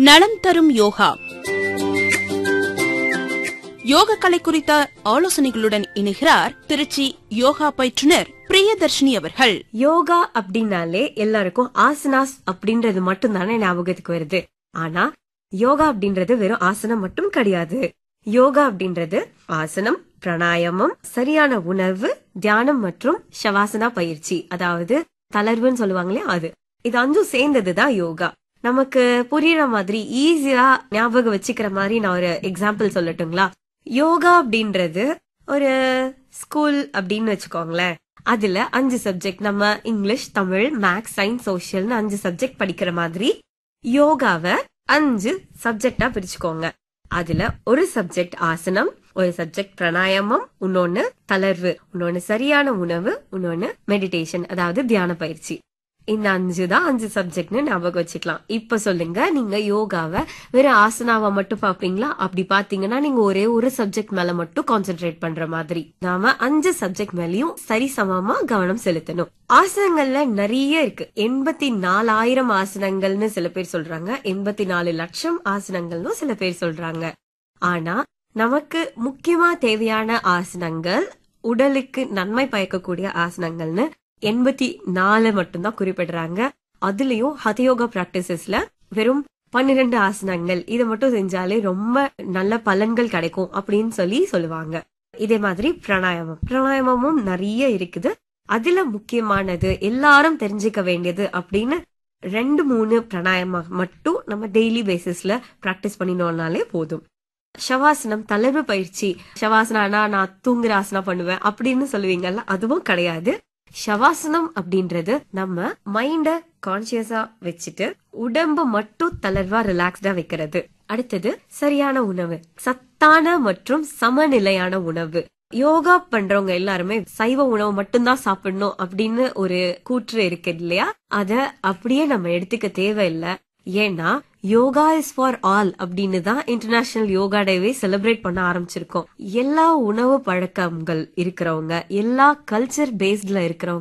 நலம் தரும் யோகா யோக கலை குறித்த ஆலோசனைகளுடன் இணைகிறார் திருச்சி யோகா பயிற்றுனர் பிரியதர்ஷினி அவர்கள் யோகா அப்படின்னாலே எல்லாருக்கும் ஆசனாஸ் அப்படின்றது மட்டும் தானே ஞாபகத்துக்கு வருது ஆனா யோகா அப்படின்றது வெறும் ஆசனம் மட்டும் கிடையாது யோகா அப்படின்றது ஆசனம் பிராணாயாமம் சரியான உணவு தியானம் மற்றும் ஷவாசனா பயிற்சி அதாவது தளர்வுன்னு சொல்லுவாங்களே அது இது அஞ்சும் சேர்ந்ததுதான் யோகா நமக்கு புரியுற மாதிரி ஈஸியா ஞாபகம் வச்சுக்கிற மாதிரி நான் ஒரு எக்ஸாம்பிள் சொல்லட்டுங்களா யோகா அப்படின்றது ஒரு ஸ்கூல் அப்படின்னு வச்சுக்கோங்களேன் அதுல அஞ்சு சப்ஜெக்ட் நம்ம இங்கிலீஷ் தமிழ் மேக்ஸ் சயின்ஸ் சோஷியல்னு அஞ்சு சப்ஜெக்ட் படிக்கிற மாதிரி யோகாவை அஞ்சு சப்ஜெக்டா பிரிச்சுக்கோங்க அதுல ஒரு சப்ஜெக்ட் ஆசனம் ஒரு சப்ஜெக்ட் பிராணாயாமம் இன்னொன்னு தளர்வு இன்னொன்னு சரியான உணவு இன்னொன்னு மெடிடேஷன் அதாவது தியான பயிற்சி இந்த அஞ்சு தான் அஞ்சு சப்ஜெக்ட்னு ஞாபகம் வச்சுக்கலாம் இப்ப சொல்லுங்க நீங்க யோகாவை வெறும் ஆசனாவை மட்டும் பாப்பீங்களா அப்படி பாத்தீங்கன்னா நீங்க ஒரே ஒரு சப்ஜெக்ட் மேல மட்டும் கான்சென்ட்ரேட் பண்ற மாதிரி நாம அஞ்சு சப்ஜெக்ட் மேலயும் சரிசமமா கவனம் செலுத்தணும் ஆசனங்கள்ல நிறைய இருக்கு எண்பத்தி நாலாயிரம் ஆசனங்கள்னு சில பேர் சொல்றாங்க எண்பத்தி நாலு லட்சம் ஆசனங்கள்னு சில பேர் சொல்றாங்க ஆனா நமக்கு முக்கியமா தேவையான ஆசனங்கள் உடலுக்கு நன்மை பயக்கக்கூடிய ஆசனங்கள்னு எண்பத்தி நாலு மட்டும்தான் குறிப்பிடுறாங்க அதுலயும் ஹதயோகா பிராக்டிசஸ்ல வெறும் பன்னிரெண்டு ஆசனங்கள் இதை மட்டும் செஞ்சாலே ரொம்ப நல்ல பலன்கள் கிடைக்கும் அப்படின்னு சொல்லி சொல்லுவாங்க இதே மாதிரி பிராணாயாமம் பிராணாயாமமும் நிறைய இருக்குது அதுல முக்கியமானது எல்லாரும் தெரிஞ்சுக்க வேண்டியது அப்படின்னு ரெண்டு மூணு பிராணாயாமம் மட்டும் நம்ம டெய்லி பேசிஸ்ல பிராக்டிஸ் பண்ணினோம்னாலே போதும் ஷவாசனம் தளர்வு பயிற்சி ஷவாசனானா நான் தூங்குற ஆசனா பண்ணுவேன் அப்படின்னு சொல்லுவீங்கல்ல அதுவும் கிடையாது ஷவாசனம் அப்படின்றது நம்ம மைண்ட கான்சியஸா வச்சுட்டு உடம்ப மட்டும் தளர்வா ரிலாக்ஸ்டா வைக்கிறது அடுத்தது சரியான உணவு சத்தான மற்றும் சமநிலையான உணவு யோகா பண்றவங்க எல்லாருமே சைவ உணவு மட்டும்தான் சாப்பிடணும் அப்படின்னு ஒரு கூற்று இருக்கு இல்லையா அத அப்படியே நம்ம எடுத்துக்க தேவையில்லை ஏன்னா யோகா இஸ் ஃபார் ஆல் அப்படின்னு தான் இன்டர்நேஷனல் யோகா டேவே செலிப்ரேட் பண்ண ஆரம்பிச்சிருக்கோம் எல்லா உணவு பழக்கங்கள் இருக்கிறவங்க எல்லா கல்ச்சர் பேஸ்ட்ல இருக்கிறவங்க